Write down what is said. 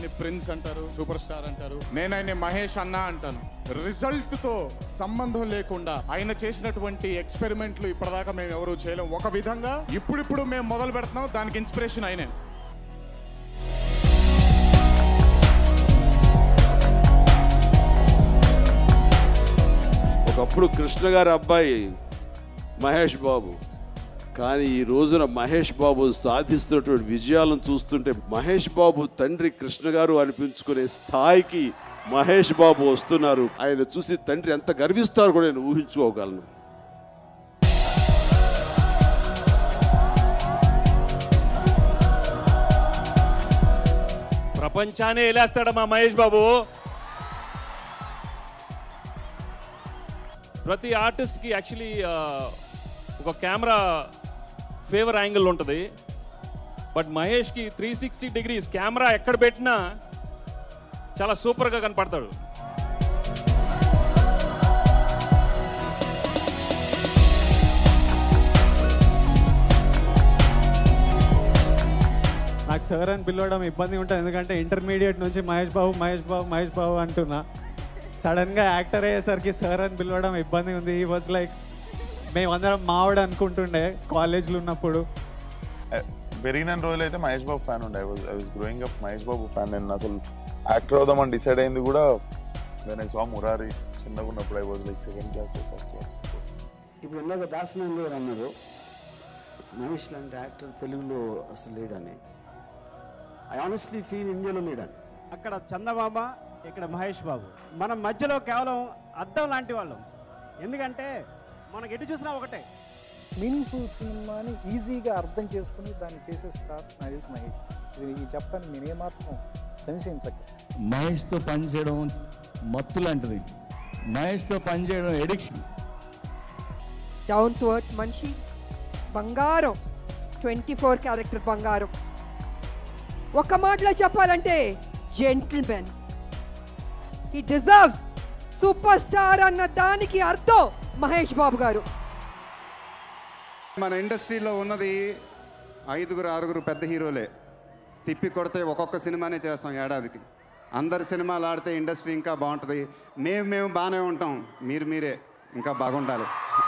ఆయన్ని ప్రిన్స్ అంటారు super star అంటారు నేను ఆయన్ని మహేష్ అన్న అంటాను రిజల్ట్ తో సంబంధం లేకుండా ఆయన చేసినటువంటి ఎక్స్పెరిమెంట్లు ఇప్పటిదాకా మేము ఎవరు చేయలేం ఒక విధంగా ఇప్పుడిప్పుడు మేము మొదలు పెడుతున్నాం దానికి ఇన్స్పిరేషన్ ఆయనే ఒకప్పుడు కృష్ణ గారి అబ్బాయి మహేష్ బాబు కానీ ఈ రోజున మహేష్ బాబు సాధిస్తున్నటువంటి విజయాలను చూస్తుంటే మహేష్ బాబు తండ్రి కృష్ణ గారు అనిపించుకునే స్థాయికి మహేష్ బాబు వస్తున్నారు ఆయన చూసి తండ్రి ఎంత గర్విస్తారో కూడా నేను ఊహించుకోగలను ప్రపంచాన్ని వెళ్ళేస్తాడు మా మహేష్ బాబు ప్రతి ఆర్టిస్ట్కి యాక్చువల్లీ ఒక కెమెరా ఫేవర్ యాంగిల్ ఉంటుంది బట్ మహేష్కి త్రీ సిక్స్టీ డిగ్రీస్ కెమెరా ఎక్కడ పెట్టినా చాలా సూపర్గా కనపడతాడు నాకు సార్ అని పిలవడం ఇబ్బంది ఉంటుంది ఎందుకంటే ఇంటర్మీడియట్ నుంచి మహేష్ బాబు మహేష్ బాబు మహేష్ బాబు అంటున్నా సడన్గా యాక్టర్ అయ్యేసరికి సార్ అని పిలవడం ఇబ్బంది ఉంది ఈ వాజ్ లైక్ మేమందరం మావాడు అనుకుంటుండే కాలేజ్లో ఉన్నప్పుడు పెరిగిన రోజులు అయితే మహేష్ బాబు ఫ్యాన్ ఉండే I was I was growing up Mahesh Babu fan నేను అసలు యాక్టర్ అవుదామని డిసైడ్ అయింది కూడా నేను ఐ సా మురారి చిన్నగా ఉన్నప్పుడు I was like second class first class ఇప్పుడు ఇందాక దాసనారాయణ గారు అన్నారు మహేష్ లాంటి యాక్టర్ తెలుగులో అసలు లేడని ఐ ఆనెస్ట్లీ ఫీల్ ఇండియాలో లేడని అక్కడ చందమామ ఇక్కడ మహేష్ బాబు మనం మధ్యలో కేవలం అద్దం లాంటి వాళ్ళం ఎందుకంటే మనకి ఎటు చూసినా ఒకటే మీనింగ్ఫుల్ సినిమాని ఈజీగా అర్థం చేసుకుని దాన్ని చేసే స్టార్ నాకు తెలిసి మహేష్ ఇది ఈ చెప్పని నేను ఏమాత్రం సంశయించక మహేష్తో పనిచేయడం మత్తు లాంటిది మహేష్తో పనిచేయడం ఎడిక్షన్ డౌన్ టు అర్త్ మనిషి బంగారం ట్వంటీ ఫోర్ క్యారెక్టర్ బంగారం ఒక మాటలో చెప్పాలంటే జెంటిల్మెన్ ఈ డిజర్వ్స్ సూపర్ స్టార్ అన్న దానికి అర్థం మహేష్ బాబు గారు మన ఇండస్ట్రీలో ఉన్నది ఐదుగురు ఆరుగురు పెద్ద హీరోలే తిప్పి కొడితే ఒక్కొక్క సినిమానే చేస్తాం ఏడాదికి అందరి సినిమాలు ఆడితే ఇండస్ట్రీ ఇంకా బాగుంటుంది మేము మేము బాగానే ఉంటాం మీరు మీరే ఇంకా బాగుండాలి